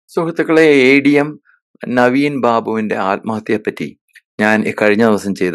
സുഹൃത്തുക്കളെ A D M Naveen ബാബുവിന്റെ ആത്മഹത്യയെപ്പറ്റി ഞാൻ ഈ കഴിഞ്ഞ ദിവസം ചെയ്ത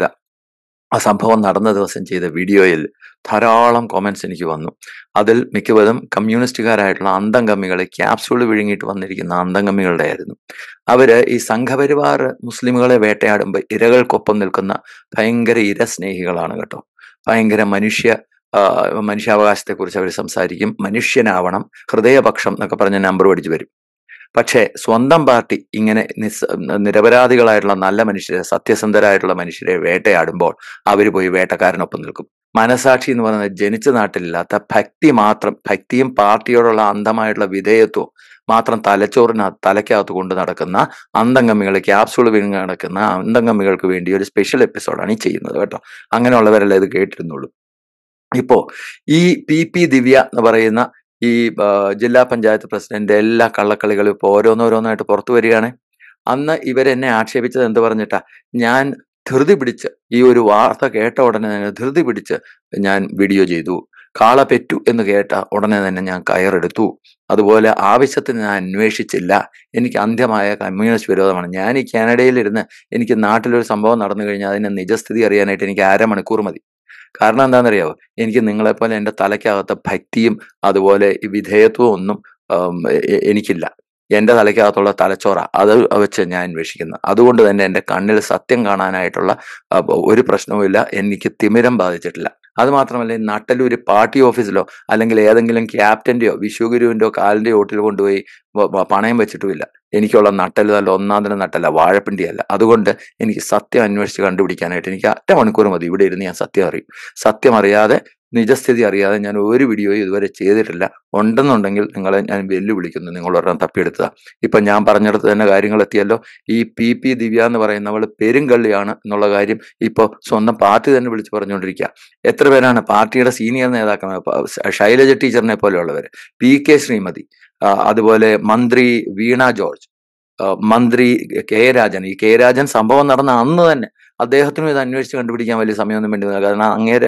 ആ സംഭവം നടന്ന ദിവസം ചെയ്ത വീഡിയോയിൽ ധാരാളം കോമെന്റ്സ് എനിക്ക് വന്നു അതിൽ മിക്കവരും കമ്മ്യൂണിസ്റ്റുകാരായിട്ടുള്ള അന്തംഗമ്മികളെ ക്യാപ്സ്യൂൾ വിഴുങ്ങിയിട്ട് വന്നിരിക്കുന്ന അന്തംഗമ്മികളുടെ ആയിരുന്നു അവര് ഈ സംഘപരിവാർ മുസ്ലിമുകളെ വേട്ടയാടുമ്പോൾ ഇരകൾക്കൊപ്പം നിൽക്കുന്ന ഭയങ്കര ഇരസ്നേഹികളാണ് കേട്ടോ ഭയങ്കര മനുഷ്യ ആ, മനുഷ്യാവകാശത്തെക്കുറിച്ച് അവർ സംസാരിക്കും മനുഷ്യനാവണം ഹൃദയപക്ഷം എന്നൊക്കെ പറഞ്ഞ നമ്പർ പഠിച്ചു വരും പക്ഷേ സ്വന്തം പാർട്ടി ഇങ്ങനെ നിസ് നിരപരാധികളായിട്ടുള്ള നല്ല മനുഷ്യരെ സത്യസന്ധരായിട്ടുള്ള മനുഷ്യരെ വേട്ടയാടുമ്പോൾ അവർ പോയി വേട്ടക്കാരനൊപ്പം നിൽക്കും മനസാക്ഷി എന്ന് പറയുന്നത് ജനിച്ച നാട്ടിലില്ലാത്ത ഭക്തി മാത്രം ഭക്തിയും പാർട്ടിയോടുള്ള അന്ധമായിട്ടുള്ള വിധേയത്വവും മാത്രം തലച്ചോറിനകത്ത് തലയ്ക്കകത്ത് കൊണ്ട് നടക്കുന്ന അന്തംഗമ്മികൾ ക്യാപ്സൂൾ വിഴുങ്ങി നടക്കുന്ന അന്തംഗമ്മികൾക്ക് വേണ്ടി ഒരു സ്പെഷ്യൽ എപ്പിസോഡാണ് ഈ ചെയ്യുന്നത് കേട്ടോ അങ്ങനെയുള്ളവരെല്ലാം ഇത് കേട്ടിരുന്നുള്ളൂ ഇപ്പോ ഈ പി പി ദിവ്യ എന്ന് പറയുന്ന ഈ ആ, ജില്ലാ പഞ്ചായത്ത് പ്രസിഡന്റ് എല്ലാ കള്ളക്കളികളും ഇപ്പോൾ ഓരോന്നോരോന്നായിട്ട് പുറത്തു വരികയാണ് അന്ന് ഇവരെന്നെ ആക്ഷേപിച്ചത് എന്ത് പറഞ്ഞിട്ടാ ഞാൻ ധൃതി പിടിച്ച് ഈ ഒരു വാർത്ത കേട്ട ഉടനെ തന്നെ ധൃതി പിടിച്ച് ഞാൻ വീഡിയോ ചെയ്തു കാള പെറ്റു എന്ന് കേട്ട ഉടനെ തന്നെ ഞാൻ കയറെടുത്തു അതുപോലെ ആവശ്യത്തിന് ഞാൻ അന്വേഷിച്ചില്ല എനിക്ക് അന്ത്യമായ കമ്മ്യൂണിസ്റ്റ് വിരോധമാണ് ഞാൻ ഈ കാനഡയിലിരുന്ന് എനിക്ക് നാട്ടിലൊരു സംഭവം നടന്നു കഴിഞ്ഞാൽ അതിന്റെ നിജസ്ഥിതി അറിയാനായിട്ട് എനിക്ക് അരമണിക്കൂർ മതി കാരണം എന്താണെന്നറിയാവോ എനിക്ക് നിങ്ങളെപ്പോലെ എൻ്റെ തലയ്ക്കകത്ത് ഭക്തിയും അതുപോലെ ഈ വിധേയത്വവും ഒന്നും ഉം, എ- എനിക്കില്ല എൻ്റെ തലയ്ക്കകത്തുള്ള തലച്ചോറ അത് വെച്ച് ഞാൻ അന്വേഷിക്കുന്നത് അതുകൊണ്ട് തന്നെ എൻ്റെ കണ്ണിൽ സത്യം കാണാനായിട്ടുള്ള ആ, ഒരു പ്രശ്നവുമില്ല എനിക്ക് തിമിരം ബാധിച്ചിട്ടില്ല അത് മാത്രമല്ല ഈ നട്ടലൂര് പാർട്ടി ഓഫീസിലോ അല്ലെങ്കിൽ ഏതെങ്കിലും ക്യാപ്റ്റന്റെയോ വിശ്വഗുരുവിന്റെയോ കാലിന്റെ ഓട്ടിൽ കൊണ്ടുപോയി വ- വ- പണയം വെച്ചിട്ടുമില്ല എനിക്കുള്ള നട്ടൽ നല്ല ഒന്നാം തരം നട്ടല്ല വാഴപ്പിണ്ടിയല്ല അതുകൊണ്ട് എനിക്ക് സത്യം അന്വേഷിച്ച് കണ്ടുപിടിക്കാനായിട്ട് എനിക്ക് അര മണിക്കൂർ മതി ഇവിടെ ഇരുന്ന് ഞാൻ സത്യം അറിയും സത്യം അറിയാതെ നിജസ്ഥിതി അറിയാതെ ഞാൻ ഒരു വീഡിയോയും ഇതുവരെ ചെയ്തിട്ടില്ല ഉണ്ടെന്നുണ്ടെങ്കിൽ നിങ്ങളെ ഞാൻ വെല്ലുവിളിക്കുന്നു നിങ്ങൾ ഒരെണ്ണം തപ്പിയെടുത്തതാ ഇപ്പൊ ഞാൻ പറഞ്ഞിടത്ത് തന്നെ കാര്യങ്ങൾ എത്തിയല്ലോ ഈ പി പി ദിവ്യ എന്ന് പറയുന്നവൾ പെരുങ്കള്ളിയാണ് എന്നുള്ള കാര്യം ഇപ്പോൾ സ്വന്തം പാർട്ടി തന്നെ വിളിച്ചു പറഞ്ഞുകൊണ്ടിരിക്കുക എത്ര പേരാണ് പാർട്ടിയുടെ സീനിയർ നേതാക്കന്മാർ പ- ശൈലജ ടീച്ചറിനെ പോലെയുള്ളവർ പി കെ ശ്രീമതി ആ, അതുപോലെ മന്ത്രി വീണ ജോർജ് ആ, മന്ത്രി കെ രാജൻ ഈ കെ രാജൻ സംഭവം നടന്ന അന്ന് തന്നെ അദ്ദേഹത്തിനും ഇത് അന്വേഷിച്ച് കണ്ടുപിടിക്കാൻ വലിയ സമയമൊന്നും വേണ്ടി വന്നില്ല കാരണം അങ്ങേര്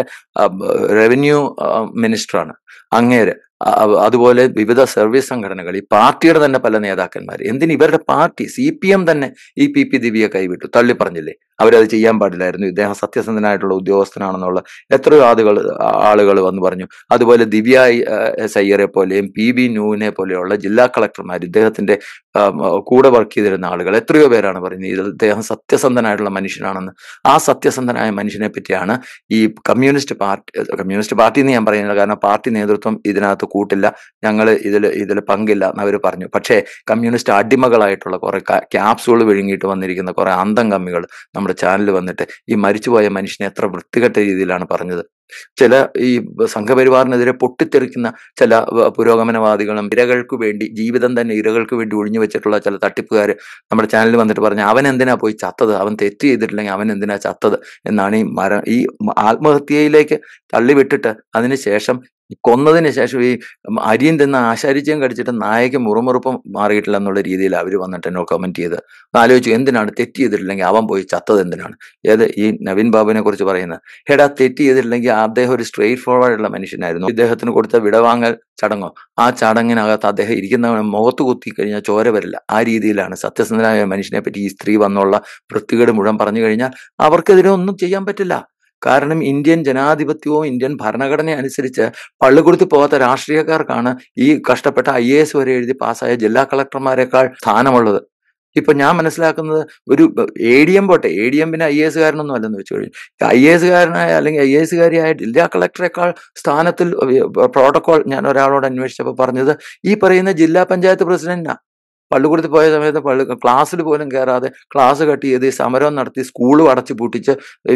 റവന്യൂ മിനിസ്റ്ററാണ് അങ്ങേര് ആ, അതുപോലെ വിവിധ സർവീസ് സംഘടനകൾ ഈ പാർട്ടിയുടെ തന്നെ പല നേതാക്കന്മാർ എന്തിന് ഇവരുടെ പാർട്ടി സി പി എം തന്നെ ഈ പി പി ദിവ്യയെ കൈവിട്ടു തള്ളി പറഞ്ഞില്ലേ അവരത് ചെയ്യാൻ പാടില്ലായിരുന്നു ഇദ്ദേഹം സത്യസന്ധനായിട്ടുള്ള ഉദ്യോഗസ്ഥനാണെന്നുള്ള എത്രയോ ആളുകൾ ആളുകൾ വന്ന് പറഞ്ഞു അതുപോലെ ദിവ്യ എസ് അയ്യരെ പോലെയും പി ബി ന്യൂവിനെ പോലെയുള്ള ജില്ലാ കളക്ടർമാർ ഇദ്ദേഹത്തിന്റെ ആ, കൂടെ വർക്ക് ചെയ്തിരുന്ന ആളുകൾ എത്രയോ പേരാണ് പറയുന്നത് ഇത് ഇദ്ദേഹം സത്യസന്ധനായിട്ടുള്ള മനുഷ്യനാണെന്ന് ആ സത്യസന്ധനായ മനുഷ്യനെ പറ്റിയാണ് ഈ കമ്മ്യൂണിസ്റ്റ് പാർട്ടി കമ്മ്യൂണിസ്റ്റ് പാർട്ടി എന്ന് ഞാൻ പറയുന്നില്ല കാരണം പാർട്ടി നേതൃത്വം ഇതിനകത്ത് കൂട്ടില്ല ഞങ്ങൾ ഇതിൽ ഇതിൽ പങ്കില്ല എന്ന് അവർ പറഞ്ഞു പക്ഷേ കമ്മ്യൂണിസ്റ്റ് അടിമകളായിട്ടുള്ള കുറെ ക്യാപ്സുകൾ വിഴുങ്ങിയിട്ട് വന്നിരിക്കുന്ന കുറെ അന്തം കമ്മികൾ നമ്മുടെ ചാനലിൽ വന്നിട്ട് ഈ മരിച്ചുപോയ മനുഷ്യനെ എത്ര വൃത്തികെട്ട രീതിയിലാണ് പറഞ്ഞത് ചില ഈ സംഘപരിവാറിനെതിരെ പൊട്ടിത്തെറിക്കുന്ന ചില വ- പുരോഗമനവാദികളും ഇരകൾക്ക് വേണ്ടി ജീവിതം തന്നെ ഇരകൾക്ക് വേണ്ടി ഒഴിഞ്ഞു വെച്ചിട്ടുള്ള ചില തട്ടിപ്പുകാർ നമ്മുടെ ചാനലിൽ വന്നിട്ട് പറഞ്ഞു അവൻ എന്തിനാ പോയി ചത്തത് അവൻ തെറ്റ് ചെയ്തിട്ടില്ലെങ്കിൽ അവൻ എന്തിനാ ചത്തത് എന്നാണ് ഈ മര ഈ ആത്മഹത്യയിലേക്ക് തള്ളിവിട്ടിട്ട് അതിനുശേഷം കൊന്നതിന് ശേഷം ഈ അരിയും തിന്ന് ആശാരിച്ചയും കടിച്ചിട്ട് നായക്ക് മുറുമുറുപ്പം മാറിയിട്ടില്ല എന്നുള്ള രീതിയിൽ അവർ വന്നിട്ട് എന്നോട് കമന്റ് ചെയ്ത് ആലോചിച്ചു എന്തിനാണ് തെറ്റ് ചെയ്തിട്ടില്ലെങ്കിൽ അവൻ പോയി ചത്തത് എന്തിനാണ് ഏത് ഈ നവീൻ ബാബുവിനെ കുറിച്ച് പറയുന്നത് എടാ തെറ്റ് ചെയ്തിട്ടില്ലെങ്കിൽ അദ്ദേഹം ഒരു സ്ട്രെയിറ്റ് ഫോർവേഡ് ഉള്ള മനുഷ്യനായിരുന്നു ഇദ്ദേഹത്തിന് കൊടുത്ത വിടവാങ്ങൽ ചടങ്ങോ ആ ചടങ്ങിനകത്ത് അദ്ദേഹം ഇരിക്കുന്ന മുഖത്ത് കുത്തി കഴിഞ്ഞാൽ ചോര വരില്ല ആ രീതിയിലാണ് സത്യസന്ധനായ മനുഷ്യനെ പറ്റി ഈ സ്ത്രീ വന്നുള്ള വൃത്തികേട് മുഴുവൻ പറഞ്ഞു കഴിഞ്ഞാൽ അവർക്കെതിരെ ഒന്നും ചെയ്യാൻ പറ്റില്ല കാരണം ഇന്ത്യൻ ജനാധിപത്യവും ഇന്ത്യൻ ഭരണഘടന അനുസരിച്ച് പള്ളിക്കുടുത്തി പോകാത്ത രാഷ്ട്രീയക്കാർക്കാണ് ഈ കഷ്ടപ്പെട്ട ഐ എ എസ് വരെ എഴുതി പാസ്സായ ജില്ലാ കളക്ടർമാരെക്കാൾ സ്ഥാനമുള്ളത് ഇപ്പൊ ഞാൻ മനസ്സിലാക്കുന്നത് ഒരു എ ഡി എം പോട്ടെ എ ഡി എം പിന്നെ ഐ എസ് കാരനൊന്നും അല്ലെന്ന് വെച്ചു കഴിഞ്ഞു ഐ എ എസ് കാരനായ അല്ലെങ്കിൽ ഐ എസ് കാരിയായ ജില്ലാ കളക്ടറെക്കാൾ സ്ഥാനത്തിൽ പ്രോട്ടോകോൾ ഞാൻ ഒരാളോട് അന്വേഷിച്ചപ്പോൾ പറഞ്ഞത് ഈ പറയുന്ന ജില്ലാ പഞ്ചായത്ത് പ്രസിഡന്റാ പള്ളിക്കൂടത്തിൽ പോയ സമയത്ത് പള്ളി ക്ലാസ്സിൽ പോലും കയറാതെ ക്ലാസ് കട്ട് ചെയ്ത് ഈ സമരം നടത്തി സ്കൂളും അടച്ചു പൂട്ടിച്ച്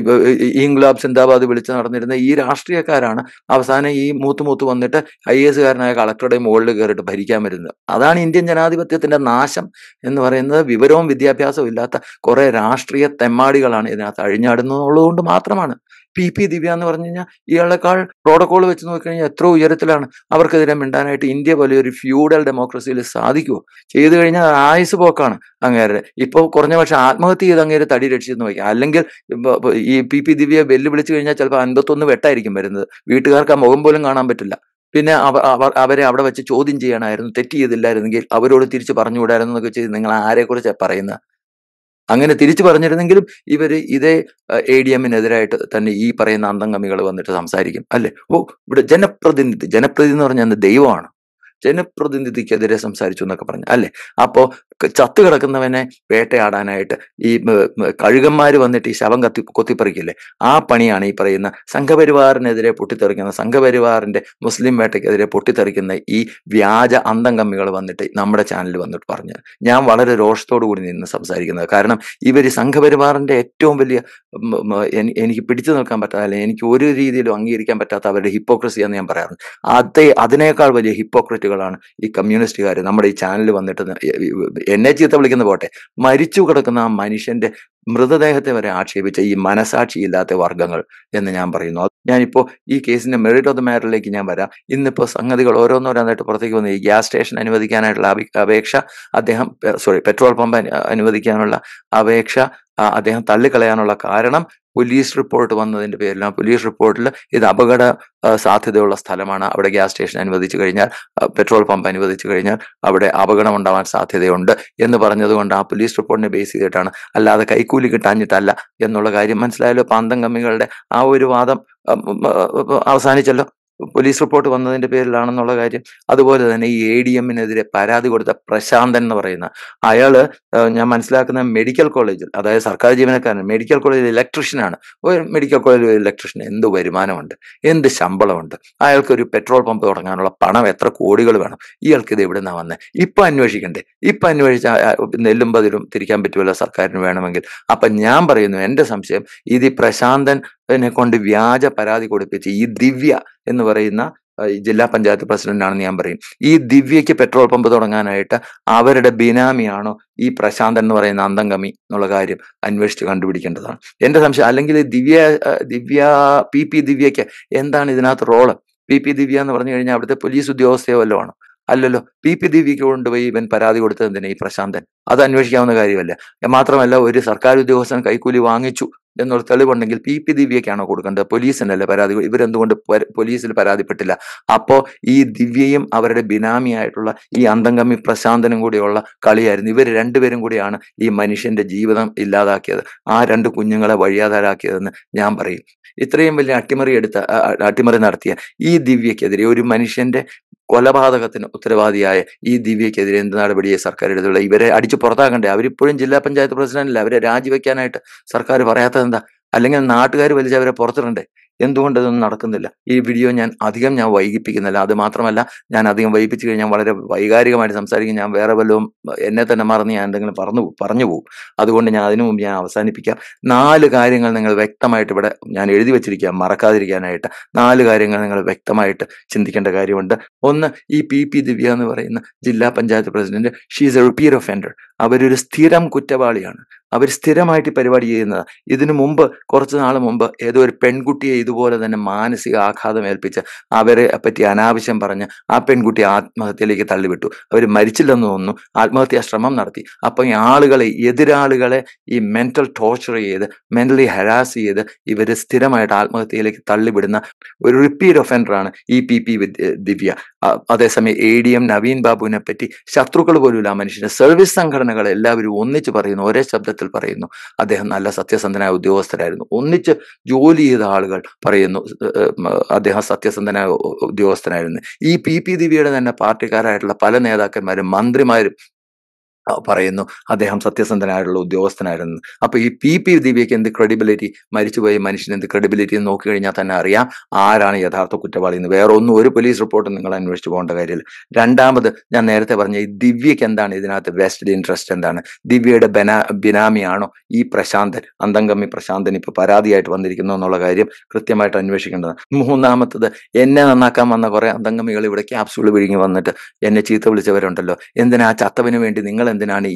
ഇംഗ്ലാബ് സിന്ദാബാദ് വിളിച്ച് നടന്നിരുന്ന ഈ രാഷ്ട്രീയക്കാരാണ് അവസാനം ഈ മൂത്ത് മൂത്ത് വന്നിട്ട് ഐ എസ് കാരനായ കളക്ടറുടെ മുകളിൽ കയറിയിട്ട് ഭരിക്കാൻ വരുന്നത് അതാണ് ഇന്ത്യൻ ജനാധിപത്യത്തിന്റെ നാശം എന്ന് പറയുന്നത് വിവരവും വിദ്യാഭ്യാസവും ഇല്ലാത്ത കുറെ രാഷ്ട്രീയ തെമ്മാടികളാണ് ഇതിനകത്ത് അഴിഞ്ഞാടുന്നത് കൊണ്ട് മാത്രമാണ് പി പി ദിവ്യ എന്ന് പറഞ്ഞു കഴിഞ്ഞാൽ ഇയാളെക്കാൾ പ്രോട്ടോകോൾ വെച്ച് നോക്കിക്കഴിഞ്ഞാൽ എത്ര ഉയരത്തിലാണ് അവർക്കെതിരെ മിണ്ടാനായിട്ട് ഇന്ത്യ പോലെ ഒരു ഫ്യൂഡൽ ഡെമോക്രസിയിൽ സാധിക്കുമോ ചെയ്തു കഴിഞ്ഞാൽ ആയുസ് പോക്കാണ് അങ്ങേരുടെ ഇപ്പോൾ കുറഞ്ഞ പക്ഷെ ആത്മഹത്യ ചെയ്ത് അങ്ങേര് തടി രക്ഷിച്ചെന്ന് വയ്ക്കാം അല്ലെങ്കിൽ ഇപ്പൊ- ഇപ്പൊ ഈ പി പി ദിവ്യ വെല്ലുവിളിച്ചു കഴിഞ്ഞാൽ ചിലപ്പോൾ അൻപത്തൊന്ന് വെട്ടായിരിക്കും വരുന്നത് വീട്ടുകാർക്ക് ആ മുഖം പോലും കാണാൻ പറ്റില്ല പിന്നെ അവ- അവർ അവരെ അവിടെ വെച്ച് ചോദ്യം ചെയ്യണമായിരുന്നു തെറ്റ് ചെയ്തില്ലായിരുന്നെങ്കിൽ അവരോട് തിരിച്ച് പറഞ്ഞുകൂടായിരുന്നു എന്നൊക്കെ ചെയ്ത് നിങ്ങൾ ആരെക്കുറിച്ചാണ് പറയുന്നത് അങ്ങനെ തിരിച്ചു പറഞ്ഞിരുന്നെങ്കിലും ഇവര് ഇതേ എ ഡി എമ്മിനെതിരായിട്ട് തന്നെ ഈ പറയുന്ന അന്തംഗമികൾ വന്നിട്ട് സംസാരിക്കും അല്ലെ ഓ ഇവിടെ ജനപ്രതിനിധി ജനപ്രതിനിധി എന്ന് പറഞ്ഞാൽ എന്ത് ദൈവമാണ് ജനപ്രതിനിധിക്കെതിരെ സംസാരിച്ചു എന്നൊക്കെ പറഞ്ഞു അല്ലെ അപ്പോ ക- ചത്തു കിടക്കുന്നവനെ വേട്ടയാടാനായിട്ട് ഈ മ, മ, കഴുകന്മാര് വന്നിട്ട് ഈ ശവം കത്തി കൊത്തിപ്പറിക്കില്ലേ ആ പണിയാണ് ഈ പറയുന്ന സംഘപരിവാറിനെതിരെ പൊട്ടിത്തെറിക്കുന്ന സംഘപരിവാറിന്റെ മുസ്ലിം വേട്ടയ്ക്കെതിരെ പൊട്ടിത്തെറിക്കുന്ന ഈ വ്യാജ അന്തംഗമ്മികൾ വന്നിട്ട് നമ്മുടെ ചാനലിൽ വന്നിട്ട് പറഞ്ഞു ഞാൻ വളരെ രോഷത്തോടു കൂടി നിന്ന് സംസാരിക്കുന്നത് കാരണം ഇവർ സംഘപരിവാറിന്റെ ഏറ്റവും വലിയ ഉം, ഉം, എനി- എനിക്ക് പിടിച്ചു നിൽക്കാൻ പറ്റാത്ത അല്ലെങ്കിൽ എനിക്ക് ഒരു രീതിയിലും അംഗീകരിക്കാൻ പറ്റാത്ത അവരുടെ ഹിപ്പോക്രസി എന്ന് ഞാൻ പറയാറുണ്ട് അതേ അതിനേക്കാൾ വലിയ ഹിപ്പോക്രറ്റുകളാണ് ഈ കമ്മ്യൂണിസ്റ്റുകാർ നമ്മുടെ ഈ ചാനലിൽ വന്നിട്ട് ന- എ- എ- എന്നെ ചീത്ത വിളിക്കുന്ന പോട്ടെ മരിച്ചു കിടക്കുന്ന ആ മനുഷ്യന്റെ മൃതദേഹത്തെ വരെ ആക്ഷേപിച്ച ഈ മനസാക്ഷിയില്ലാത്ത വർഗങ്ങൾ എന്ന് ഞാൻ പറയുന്നു അത് ഞാനിപ്പോ ഈ കേസിന്റെ മെറിറ്റ് ഓഫ് ദ മാറ്ററിലേക്ക് ഞാൻ വരാം ഇന്നിപ്പോ സംഗതികൾ ഓരോന്നോരോന്നായിട്ട് പുറത്തേക്ക് വന്നു ഈ ഗ്യാസ് സ്റ്റേഷൻ അനുവദിക്കാനായിട്ടുള്ള അപേ- അപേക്ഷ അദ്ദേഹം സോറി പെട്രോൾ പമ്പ് അനു- അനുവദിക്കാനുള്ള അപേക്ഷ ആ, അദ്ദേഹം തള്ളിക്കളയാനുള്ള കാരണം പോലീസ് റിപ്പോർട്ട് വന്നതിന്റെ പേരിൽ ആ പോലീസ് റിപ്പോർട്ടിൽ ഇത് അപകട ആ, സാധ്യതയുള്ള സ്ഥലമാണ് അവിടെ ഗ്യാസ് സ്റ്റേഷൻ അനുവദിച്ചു കഴിഞ്ഞാൽ ആ, പെട്രോൾ പമ്പ് അനുവദിച്ചു കഴിഞ്ഞാൽ അവിടെ അപകടം ഉണ്ടാവാൻ സാധ്യതയുണ്ട് എന്ന് പറഞ്ഞതുകൊണ്ട് ആ പോലീസ് റിപ്പോർട്ടിനെ ബേസ് ചെയ്തിട്ടാണ് അല്ലാതെ കൈക്കൂലി കിട്ടാഞ്ഞിട്ടല്ല എന്നുള്ള കാര്യം മനസ്സിലായല്ലോ പാന്തം കമ്മികളുടെ ആ ഒരു വാദം ഉം, ഉം, ഉം, അവസാനിച്ചല്ലോ പോലീസ് റിപ്പോർട്ട് വന്നതിന്റെ പേരിലാണെന്നുള്ള കാര്യം അതുപോലെ തന്നെ ഈ എ ഡി എമ്മിനെതിരെ പരാതി കൊടുത്ത പ്രശാന്തൻ എന്ന് പറയുന്ന അയാള് ഏഹ് ഞാൻ മനസ്സിലാക്കുന്ന മെഡിക്കൽ കോളേജിൽ അതായത് സർക്കാർ ജീവനക്കാരൻ മെഡിക്കൽ കോളേജിൽ ഇലക്ട്രീഷ്യനാണ് ഒരു മെഡിക്കൽ കോളേജിൽ ഒരു ഇലക്ട്രീഷ്യന് എന്ത് വരുമാനമുണ്ട് എന്ത് ശമ്പളമുണ്ട് അയാൾക്ക് ഒരു പെട്രോൾ പമ്പ് തുടങ്ങാനുള്ള പണം എത്ര കോടികൾ വേണം ഇയാൾക്ക് ഇത് എവിടെ നിന്നാ വന്നത് ഇപ്പൊ അന്വേഷിക്കണ്ടേ ഇപ്പൊ അന്വേഷിച്ച നെല്ലും പതിലും തിരിക്കാൻ പറ്റുമല്ലോ സർക്കാരിന് വേണമെങ്കിൽ അപ്പൊ ഞാൻ പറയുന്നു എന്റെ സംശയം ഇത് ഈ പ്രശാന്തൻ നെ കൊണ്ട് വ്യാജ പരാതി കൊടുപ്പിച്ച് ഈ ദിവ്യ എന്ന് പറയുന്ന ആ, ഈ ജില്ലാ പഞ്ചായത്ത് പ്രസിഡന്റ് ആണെന്ന് ഞാൻ പറയും ഈ ദിവ്യയ്ക്ക് പെട്രോൾ പമ്പ് തുടങ്ങാനായിട്ട് അവരുടെ ബിനാമിയാണോ ഈ പ്രശാന്തൻ എന്ന് പറയുന്ന അന്തംഗമി എന്നുള്ള കാര്യം അന്വേഷിച്ച് കണ്ടുപിടിക്കേണ്ടതാണ് എന്റെ സംശയം അല്ലെങ്കിൽ ഈ ദിവ്യ ആ, ദിവ്യ പി പി ദിവ്യയ്ക്ക് എന്താണ് ഇതിനകത്ത് റോള് പി പി ദിവ്യ എന്ന് പറഞ്ഞു കഴിഞ്ഞാൽ അവിടുത്തെ പോലീസ് ഉദ്യോഗസ്ഥയോ വല്ലതും ആണോ അല്ലല്ലോ പി പി ദിവ്യക്ക് കൊണ്ടുപോയി ഇവൻ പരാതി കൊടുത്തത് എന്തിനാ ഈ പ്രശാന്തൻ അത് അന്വേഷിക്കാവുന്ന കാര്യമല്ല മാത്രമല്ല ഒരു സർക്കാർ ഉദ്യോഗസ്ഥൻ കൈക്കൂലി വാങ്ങിച്ചു എന്നുള്ള തെളിവുണ്ടെങ്കിൽ പി പി ദിവ്യക്കാണോ കൊടുക്കേണ്ടത് പോലീസിനല്ലേ പരാതി കൊ- ഇവരെന്തുകൊണ്ട് പര- പോലീസിൽ പരാതിപ്പെട്ടില്ല അപ്പോ ഈ ദിവ്യയും അവരുടെ ബിനാമിയായിട്ടുള്ള ഈ അന്തംഗമി പ്രശാന്തനും കൂടിയുള്ള കളിയായിരുന്നു ഇവർ രണ്ടുപേരും കൂടിയാണ് ഈ മനുഷ്യന്റെ ജീവിതം ഇല്ലാതാക്കിയത് ആ രണ്ട് കുഞ്ഞുങ്ങളെ വഴിയാധാരാക്കിയതെന്ന് ഞാൻ പറയും ഇത്രയും വലിയ അട്ടിമറി എടുത്ത അ- അ- അട്ടിമറി നടത്തിയ ഈ ദിവ്യക്കെതിരെ ഒരു മനുഷ്യന്റെ കൊലപാതകത്തിന് ഉത്തരവാദിയായ ഈ ദിവ്യക്കെതിരെ എന്ത് നടപടിയെ സർക്കാർ എടുത്തുള്ള ഇവരെ അടിച്ചു പുറത്താക്കണ്ടേ അവരിപ്പോഴും ജില്ലാ പഞ്ചായത്ത് പ്രസിഡന്റില്ല അവരെ രാജിവെക്കാനായിട്ട് സർക്കാർ പറയാത്തത് എന്താ അല്ലെങ്കിൽ നാട്ടുകാർ വലിച്ച് അവരെ പുറത്തിടണ്ടേ എന്തുകൊണ്ട് ഇതൊന്നും നടക്കുന്നില്ല ഈ വീഡിയോ ഞാൻ അധികം ഞാൻ വൈകിപ്പിക്കുന്നില്ല അത് മാത്രമല്ല ഞാൻ അധികം വൈകിപ്പിച്ചു കഴിഞ്ഞാൽ വളരെ വൈകാരികമായിട്ട് സംസാരിക്കും ഞാൻ വേറെ വല്ലതും എന്നെ തന്നെ മറന്ന് ഞാൻ എന്തെങ്കിലും പറഞ്ഞു പോകും- പറഞ്ഞു പോകും അതുകൊണ്ട് ഞാൻ അതിനു മുമ്പ് ഞാൻ അവസാനിപ്പിക്കാം നാല് കാര്യങ്ങൾ നിങ്ങൾ വ്യക്തമായിട്ട് ഇവിടെ ഞാൻ എഴുതി വെച്ചിരിക്കുക മറക്കാതിരിക്കാനായിട്ട് നാല് കാര്യങ്ങൾ നിങ്ങൾ വ്യക്തമായിട്ട് ചിന്തിക്കേണ്ട കാര്യമുണ്ട് ഒന്ന് ഈ പി പി ദിവ്യ എന്ന് പറയുന്ന ജില്ലാ panchayat president she's a repeat offender അവരൊരു സ്ഥിരം കുറ്റവാളിയാണ് അവർ സ്ഥിരമായിട്ട് ഈ പരിപാടി ചെയ്യുന്നത് ഇതിനു മുമ്പ് കുറച്ച് നാൾ മുമ്പ് ഏതോ ഒരു പെൺകുട്ടിയെ ഇതുപോലെ തന്നെ മാനസിക ആഘാതം ഏൽപ്പിച്ച് അവരെ പറ്റി അനാവശ്യം പറഞ്ഞ് ആ പെൺകുട്ടി ആത്മഹത്യയിലേക്ക് തള്ളിവിട്ടു അവർ മരിച്ചില്ലെന്ന് തോന്നുന്നു ആത്മഹത്യാ ശ്രമം നടത്തി അപ്പൊ ഈ ആളുകളെ എതിരാളുകളെ ഈ മെന്റൽ ടോർച്ചർ ചെയ്ത് മെന്റലി ഹരാസ് ചെയ്ത് ഇവർ സ്ഥിരമായിട്ട് ആത്മഹത്യയിലേക്ക് തള്ളിവിടുന്ന ഒരു റിപ്പീറ്റ് ഒഫൻഡറാണ് ഈ പി പി ദിവ്യ ആ, അതേസമയം എ ഡി എം നവീൻ ബാബുവിനെ പറ്റി ശത്രുക്കൾ പോലുമില്ല ആ മനുഷ്യന് സർവീസ് സംഘടനകൾ എല്ലാവരും ഒന്നിച്ച് പറയുന്നു ഒരേ ശബ്ദത്തിൽ പറയുന്നു അദ്ദേഹം നല്ല സത്യസന്ധനായ ഉദ്യോഗസ്ഥരായിരുന്നു ഒന്നിച്ച് ജോലി ചെയ്ത ആളുകൾ പറയുന്നു ഏഹ്, ഏഹ്, അദ്ദേഹം സത്യസന്ധനായ ഉ- ഉദ്യോഗസ്ഥനായിരുന്നു ഈ പി പി ദിവ്യയുടെ തന്നെ പാർട്ടിക്കാരായിട്ടുള്ള പല നേതാക്കന്മാരും മന്ത്രിമാരും ആ, പറയുന്നു അദ്ദേഹം സത്യസന്ധനായിട്ടുള്ള ഉദ്യോഗസ്ഥനായിരുന്നു അപ്പൊ ഈ പി പി ദിവ്യക്ക് എന്ത് ക്രെഡിബിലിറ്റി മരിച്ചുപോയ മനുഷ്യന് എന്ത് ക്രെഡിബിലിറ്റി എന്ന് നോക്കി കഴിഞ്ഞാൽ തന്നെ അറിയാം ആരാണ് യഥാർത്ഥ കുറ്റവാളി എന്ന് വേറെ ഒന്നും ഒരു പോലീസ് റിപ്പോർട്ടും നിങ്ങൾ അന്വേഷിച്ചു പോകേണ്ട കാര്യമില്ല രണ്ടാമത് ഞാൻ നേരത്തെ പറഞ്ഞ ഈ ദിവ്യക്ക് എന്താണ് ഇതിനകത്ത് വെസ്റ്റഡ് ഇൻട്രസ്റ്റ് എന്താണ് ദിവ്യയുടെ ബനാ ബിനാമിയാണോ ഈ പ്രശാന്തൻ അന്തംഗമി പ്രശാന്തൻ ഇപ്പൊ പരാതിയായിട്ട് വന്നിരിക്കുന്നു എന്നുള്ള കാര്യം കൃത്യമായിട്ട് അന്വേഷിക്കേണ്ടത് മൂന്നാമത്തത് എന്നെ നന്നാക്കാൻ വന്ന കുറെ അന്തംഗമികൾ ഇവിടെ ക്യാപ്സ്യൂൾ വിഴുങ്ങി വന്നിട്ട് എന്നെ ചീത്ത വിളിച്ചവരുണ്ടല്ലോ എന്തിനാ ആ ചത്തവന് വേണ്ടി നിങ്ങൾ എന്തിനാണ് ഈ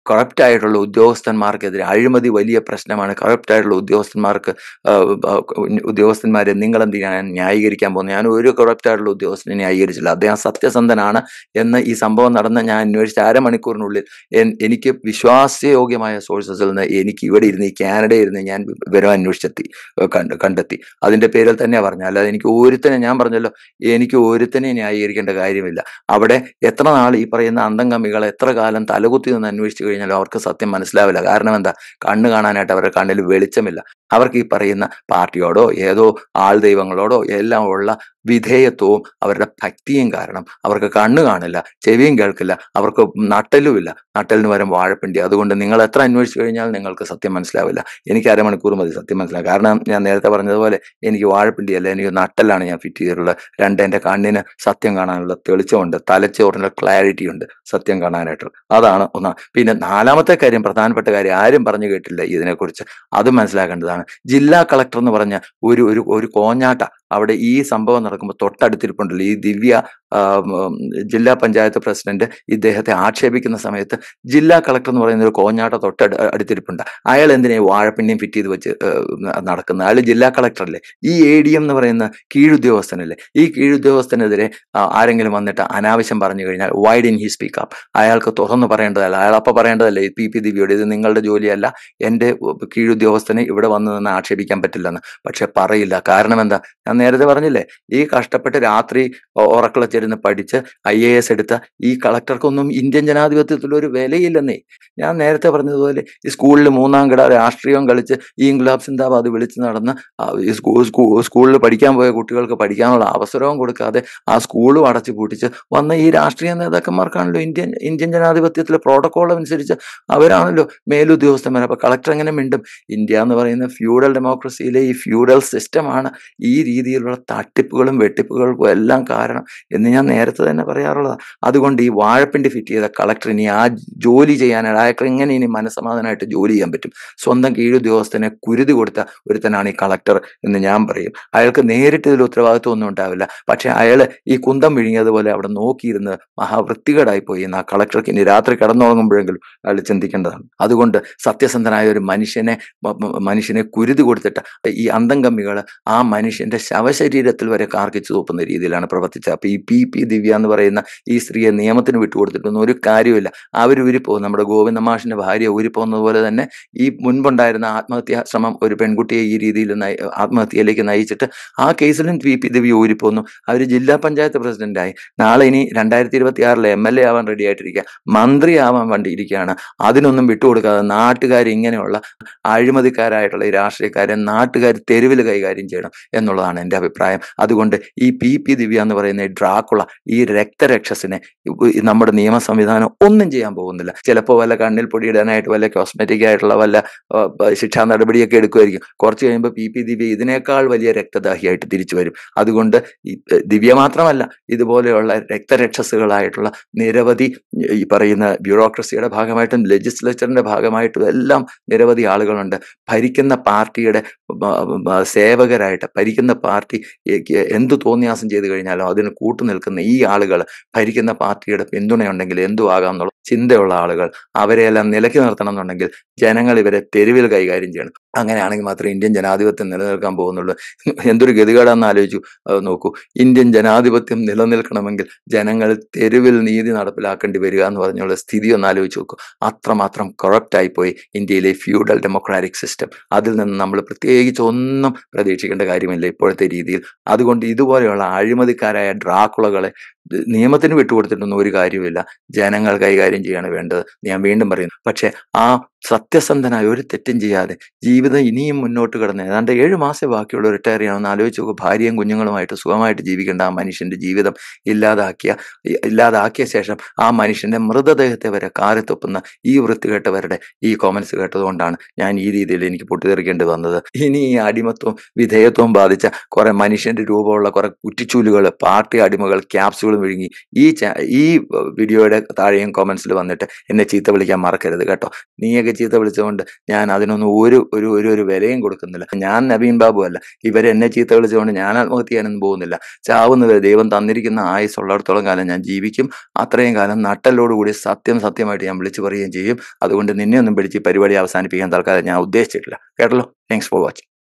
കറപ്റ്റ് ആയിട്ടുള്ള ഉദ്യോഗസ്ഥന്മാർക്കെതിരെ അഴിമതി വലിയ പ്രശ്നമാണ് കറപ്റ്റ് ആയിട്ടുള്ള ഉദ്യോഗസ്ഥന്മാർക്ക് ആ, ആ, ഉദ്യോഗസ്ഥന്മാരെ നിങ്ങൾ എന്തിനാണ് ന്യായീകരിക്കാൻ പോകുന്നത് ഞാൻ ഒരു കറപ്റ്റ് ആയിട്ടുള്ള ഉദ്യോഗസ്ഥനെ ന്യായീകരിച്ചില്ല അദ്ദേഹം സത്യസന്ധനാണ് എന്ന് ഈ സംഭവം നടന്ന ഞാൻ അന്വേഷിച്ച അരമണിക്കൂറിനുള്ളിൽ എൻ- എനിക്ക് വിശ്വാസയോഗ്യമായ സോഴ്സസിൽ നിന്ന് എനിക്ക് ഇവിടെ ഇരുന്ന് ഈ കാനഡയിൽ ഇരുന്ന് ഞാൻ വിവരം അന്വേഷിച്ചെത്തി ഏഹ് കണ്ട് കണ്ടെത്തി അതിന്റെ പേരിൽ തന്നെ പറഞ്ഞു അല്ലാതെ എനിക്ക് ഒരുത്തനെ ഞാൻ പറഞ്ഞല്ലോ എനിക്ക് ഒരുത്തനെ ന്യായീകരിക്കേണ്ട കാര്യമില്ല അവിടെ എത്ര നാൾ ഈ പറയുന്ന അന്തംഗമികൾ എത്ര കാലം തലകുത്തി നിന്ന് അന്വേഷിച്ചു കഴിഞ്ഞാലും അവർക്ക് സത്യം മനസ്സിലാവില്ല കാരണം എന്താ കണ്ണ് കാണാനായിട്ട് അവരുടെ കണ്ണിൽ വെളിച്ചമില്ല അവർക്ക് ഈ പറയുന്ന പാർട്ടിയോടോ ഏതോ ആൾ ദൈവങ്ങളോടോ എല്ലാം ഉള്ള വിധേയത്വവും അവരുടെ ഭക്തിയും കാരണം അവർക്ക് കണ്ണ് കാണില്ല ചെവിയും കേൾക്കില്ല അവർക്ക് നട്ടലുമില്ല നട്ടലിന് പകരം വാഴപ്പിണ്ടി അതുകൊണ്ട് നിങ്ങൾ എത്ര അന്വേഷിച്ചു കഴിഞ്ഞാൽ നിങ്ങൾക്ക് സത്യം മനസ്സിലാവില്ല എനിക്ക് അരമണിക്കൂർ മതി സത്യം മനസ്സിലാവും കാരണം ഞാൻ നേരത്തെ പറഞ്ഞതുപോലെ എനിക്ക് വാഴപ്പിണ്ടിയല്ല എനിക്ക് നട്ടലാണ് ഞാൻ ഫിറ്റ് ചെയ്തിട്ടുള്ളത് രണ്ട് എൻ്റെ കണ്ണിന് സത്യം കാണാനുള്ള തെളിച്ചമുണ്ട് തലച്ചോറിന് ക്ലാരിറ്റി ഉണ്ട് സത്യം കാണാനായിട്ട് അതാണ് ഒന്നാം പിന്നെ നാലാമത്തെ കാര്യം പ്രധാനപ്പെട്ട കാര്യം ആരും പറഞ്ഞു കേട്ടില്ല ഇതിനെക്കുറിച്ച് അത് മനസ്സിലാക്കേണ്ടതാണ് ജില്ലാ കളക്ടർ എന്ന് പറഞ്ഞ ഒരു ഒരു ഒരു കോഞ്ഞാട്ട അവിടെ ഈ സംഭവം നടക്കുമ്പോൾ തൊട്ടടുത്തിരിപ്പുണ്ടല്ലോ ഈ ദിവ്യ ആ, ഉം, ജില്ലാ പഞ്ചായത്ത് പ്രസിഡന്റ് ഇദ്ദേഹത്തെ ആക്ഷേപിക്കുന്ന സമയത്ത് ജില്ലാ കളക്ടർ എന്ന് പറയുന്ന ഒരു കോഞ്ഞാട്ട തൊട്ടടു അടുത്തിരിപ്പുണ്ട് അയാൾ എന്തിനാ ഈ വാഴപ്പിണ്യം ഫിറ്റ് ചെയ്ത് വെച്ച് ഏഹ്, നടക്കുന്നത് അയാൾ ജില്ലാ കളക്ടറല്ലേ ഈ എ ഡി എം എന്ന് പറയുന്ന കീഴുദ്യോഗസ്ഥനല്ലേ ഈ കീഴുദ്യോഗസ്ഥനെതിരെ ആ, ആരെങ്കിലും വന്നിട്ട് അനാവശ്യം പറഞ്ഞു കഴിഞ്ഞാൽ why didn't he speak up അയാൾക്ക് തുറന്നു പറയേണ്ടതല്ല അയാൾ അപ്പൊ പറയേണ്ടതല്ലേ പി പി ദിവ്യയോട് ഇത് നിങ്ങളുടെ ജോലിയല്ല എൻ്റെ കീഴുദ്യോഗസ്ഥനെ ഇവിടെ വന്ന് നിന്ന് ആക്ഷേപിക്കാൻ പറ്റില്ലെന്ന് പക്ഷെ പറയില്ല കാരണം എന്താ ഞാൻ നേരത്തെ പറഞ്ഞില്ലേ ഈ കഷ്ടപ്പെട്ട് രാത്രി ഒ- ഉറക്കളച്ചിരുന്ന് പഠിച്ച് ഐ എ എസ് എടുത്ത ഈ കളക്ടർക്കൊന്നും ഇന്ത്യൻ ജനാധിപത്യത്തിൽ ഒരു വിലയില്ലെന്നേ ഞാൻ നേരത്തെ പറഞ്ഞതുപോലെ ഈ സ്കൂളിൽ മൂന്നാം കിട രാഷ്ട്രീയം കളിച്ച് ഈ ഇൻഗ്ലാബ് സിന്ദാബാദ് വിളിച്ച് നടന്ന് ആ ഈ സ്കൂ സ്കൂ സ്കൂളിൽ പഠിക്കാൻ പോയ കുട്ടികൾക്ക് പഠിക്കാനുള്ള അവസരവും കൊടുക്കാതെ ആ സ്കൂളും അടച്ചു പൂട്ടിച്ച് വന്ന ഈ രാഷ്ട്രീയ നേതാക്കന്മാർക്കാണല്ലോ ഇന്ത്യൻ ഇന്ത്യൻ ജനാധിപത്യത്തിലെ പ്രോട്ടോകോൾ അനുസരിച്ച് അവരാണല്ലോ മേലുദ്യോഗസ്ഥന്മാർ അപ്പൊ കളക്ടർ എങ്ങനെ മിണ്ടും ഇന്ത്യ എന്ന് പറയുന്ന ഫ്യൂഡൽ ഡെമോക്രസിയിലെ ഈ ഫ്യൂഡൽ സിസ്റ്റമാണ് ഈ രീതിയിലുള്ള തട്ടിപ്പുകളും വെട്ടിപ്പുകൾക്കും എല്ലാം കാരണം എന്ന് ഞാൻ നേരത്തെ തന്നെ പറയാറുള്ളതാണ് അതുകൊണ്ട് ഈ വാഴപ്പിണ്ടി ഫിറ്റ് ചെയ്ത കളക്ടർ ഇനി ആ ജോലി ചെയ്യാനായിട്ട് അയാൾക്ക് എങ്ങനെ ഇനി മനസ്സമാധാനമായിട്ട് ജോലി ചെയ്യാൻ പറ്റും സ്വന്തം കീഴുദ്യോഗസ്ഥനെ കുരുതി കൊടുത്ത ഒരുത്തനാണ് ഈ കളക്ടർ എന്ന് ഞാൻ പറയും അയാൾക്ക് നേരിട്ട് ഇതിൽ ഉത്തരവാദിത്വം ഒന്നും ഉണ്ടാവില്ല പക്ഷെ അയാൾ ഈ കുന്തം വിഴുങ്ങിയതുപോലെ അവിടെ നോക്കിയിരുന്ന് മഹാവൃത്തികേടായി പോയി എന്ന് ആ കളക്ടർക്ക് ഇനി രാത്രി കിടന്നുറങ്ങുമ്പോഴെങ്കിലും അയാൾ ചിന്തിക്കേണ്ടതാണ് അതുകൊണ്ട് സത്യസന്ധനായ ഒരു മനുഷ്യനെ മ- മ- മനുഷ്യനെ കുരുതി കൊടുത്തിട്ട് ഈ അന്തംഗമ്മികൾ ആ മനുഷ്യന്റെ ശവശരീരത്തിൽ വരെ കാർക്കിച്ചു തൂപ്പുന്ന രീതിയിലാണ് പ്രവർത്തിച്ചത് അപ്പൊ ഈ പി പി ദിവ്യ എന്ന് പറയുന്ന ഈ സ്ത്രീയെ നിയമത്തിന് വിട്ടുകൊടുത്തിട്ടൊന്നും ഒരു കാര്യമില്ല അവർ ഊരിപ്പോകും നമ്മുടെ ഗോവിന്ദ മാഷിന്റെ ഭാര്യ ഊരിപ്പോകുന്നത് പോലെ തന്നെ ഈ മുൻപുണ്ടായിരുന്ന ആത്മഹത്യാ ശ്രമം ഒരു പെൺകുട്ടിയെ ഈ രീതിയിൽ നയി- ആത്മഹത്യയിലേക്ക് നയിച്ചിട്ട് ആ കേസിലും പി പി ദിവ്യ ഊരിപ്പോന്നു അവർ ജില്ലാ പഞ്ചായത്ത് പ്രസിഡന്റായി നാളെ ഇനി രണ്ടായിരത്തി ഇരുപത്തി ആറിലെ എം എൽ എ ആവാൻ റെഡി ആയിട്ടിരിക്കുക മന്ത്രി ആവാൻ വേണ്ടി ഇരിക്കുകയാണ് അതിനൊന്നും വിട്ടുകൊടുക്കാതെ നാട്ടുകാർ ഇങ്ങനെയുള്ള അഴിമതിക്കാരായിട്ടുള്ള ഈ രാഷ്ട്രീയക്കാരെ നാട്ടുകാർ തെരുവിൽ കൈകാര്യം ചെയ്യണം എന്നുള്ളതാണ് എൻ്റെ അഭിപ്രായം അതുകൊണ്ട് ഈ പി പി ദിവ്യ എന്ന് പറയുന്ന ഈ ഡ്രാക്കുള ഈ രക്തരക്ഷസിനെ ഈ നമ്മുടെ നിയമ സംവിധാനം ഒന്നും ചെയ്യാൻ പോകുന്നില്ല ചിലപ്പോൾ വല്ല കണ്ണിൽ പൊടിയിടാനായിട്ട് വല്ല കോസ്മെറ്റിക് ആയിട്ടുള്ള വല്ല ആ, ആ, ശിക്ഷാ നടപടിയൊക്കെ എടുക്കുമായിരിക്കും കുറച്ച് കഴിയുമ്പോൾ പി പി ദിവ്യ ഇതിനേക്കാൾ വലിയ രക്തദാഹിയായിട്ട് തിരിച്ചു വരും അതുകൊണ്ട് ഈ ഏ, ദിവ്യ മാത്രമല്ല ഇതുപോലെയുള്ള രക്തരക്ഷസുകളായിട്ടുള്ള നിരവധി ഈ പറയുന്ന ബ്യൂറോക്രസിയുടെ ഭാഗമായിട്ടും ലെജിസ്ലേച്ചറിന്റെ ഭാഗമായിട്ടും എല്ലാം നിരവധി ആളുകളുണ്ട് ഭരിക്കുന്ന പാർട്ടിയുടെ ബ- ബ- സേവകരായിട്ട് ഭരിക്കുന്ന പാർട്ടി ഏക്ക് എന്ത് തോന്നിയാസം ചെയ്തു കഴിഞ്ഞാലും അതിന് കൂട്ടു നിൽക്കുന്ന ഈ ആളുകൾ ഭരിക്കുന്ന പാർട്ടിയുടെ പിന്തുണയുണ്ടെങ്കിൽ എന്തു ആകാം എന്നുള്ള ചിന്തയുള്ള ആളുകൾ അവരെയെല്ലാം നിലയ്ക്ക് നിർത്തണം എന്നുണ്ടെങ്കിൽ ജനങ്ങൾ ഇവരെ തെരുവിൽ കൈകാര്യം ചെയ്യണം അങ്ങനെയാണെങ്കിൽ മാത്രമേ ഇന്ത്യൻ ജനാധിപത്യം നിലനിൽക്കാൻ പോകുന്നുള്ളൂ എന്തൊരു ഗതികേടാന്ന് ആലോചിച്ചു അത് നോക്കൂ ഇന്ത്യൻ ജനാധിപത്യം നിലനിൽക്കണമെങ്കിൽ ജനങ്ങൾ തെരുവിൽ നീതി നടപ്പിലാക്കേണ്ടി വരിക എന്ന് പറഞ്ഞുള്ള സ്ഥിതി ഒന്ന് ആലോചിച്ച് നോക്കൂ അത്രമാത്രം corrupt ആയിപ്പോയി ഇന്ത്യയിലെ ഫ്യൂഡൽ ഡെമോക്രാറ്റിക് സിസ്റ്റം അതിൽ നിന്ന് നമ്മൾ പ്രത്യേകിച്ച് ഒന്നും പ്രതീക്ഷിക്കേണ്ട കാര്യമില്ല ഇപ്പോഴത്തെ രീതിയിൽ അതുകൊണ്ട് ഇതുപോലെയുള്ള അഴിമതിക്കാരായ ഡ്രാക്കുളകളെ നിയമത്തിന് വിട്ടുകൊടുത്തിട്ടൊന്നും ഒരു കാര്യമില്ല ജനങ്ങൾ കൈകാര്യം ചെയ്യാണ് വേണ്ടത് ഞാൻ വീണ്ടും പറയുന്നു പക്ഷെ ആ സത്യസന്ധനായ ഒരു തെറ്റും ചെയ്യാതെ ജീവിതം ഇനിയും മുന്നോട്ട് കിടന്ന് ഏതാണ്ട് ഏഴ് മാസം ബാക്കിയുള്ള റിട്ടയർ ചെയ്യണമെന്ന് ആലോചിച്ച് നോക്കുക ഭാര്യയും കുഞ്ഞുങ്ങളുമായിട്ട് സുഖമായിട്ട് ജീവിക്കേണ്ട ആ മനുഷ്യന്റെ ജീവിതം ഇല്ലാതാക്കിയ ഇ- ഇല്ലാതാക്കിയ ശേഷം ആ മനുഷ്യന്റെ മൃതദേഹത്തെ വരെ കാറിത്തൊപ്പുന്ന ഈ വൃത്തികെട്ടവരുടെ ഈ കോമൻസ് കേട്ടതുകൊണ്ടാണ് ഞാൻ ഈ രീതിയിൽ എനിക്ക് പൊട്ടിത്തെറിക്കേണ്ടി വന്നത് ഇനി ഈ അടിമത്വവും വിധേയത്വവും ബാധിച്ച കുറെ മനുഷ്യന്റെ രൂപമുള്ള കുറെ കുറ്റിച്ചൂലുകൾ പാർട്ടി അടിമകൾ ക്യാപ്സ്യൂൾ മണിക്കൂറുകൾ വിഴുങ്ങി ഈ ചാ- ഈ വീഡിയോയുടെ താഴെയും കോമൻസിൽ വന്നിട്ട് എന്നെ ചീത്ത വിളിക്കാൻ മറക്കരുത് കേട്ടോ നീയൊക്കെ ചീത്ത വിളിച്ചുകൊണ്ട് ഞാൻ അതിനൊന്നും ഒരു ഒരു ഒരു ഒരു വിലയും കൊടുക്കുന്നില്ല ഞാൻ നവീൻ ബാബു അല്ല ഇവരെ എന്നെ ചീത്ത വിളിച്ചുകൊണ്ട് ഞാൻ ആത്മഹത്യ ചെയ്യാനൊന്നും പോകുന്നില്ല ചാവുന്നത് ദൈവം തന്നിരിക്കുന്ന ആയുസ് ഉള്ളിടത്തോളം കാലം ഞാൻ ജീവിക്കും അത്രയും കാലം നട്ടലോടുകൂടി സത്യം സത്യമായിട്ട് ഞാൻ വിളിച്ചു പറയുകയും ചെയ്യും അതുകൊണ്ട് നിന്നെ ഒന്നും പിടിച്ച് ഈ പരിപാടി അവസാനിപ്പിക്കാൻ തൽക്കാലം ഞാൻ ഉദ്ദേശിച്ചിട്ടില്ല കേട്ടല്ലോ താങ്ക്സ് ഫോർ വാച്ചിങ്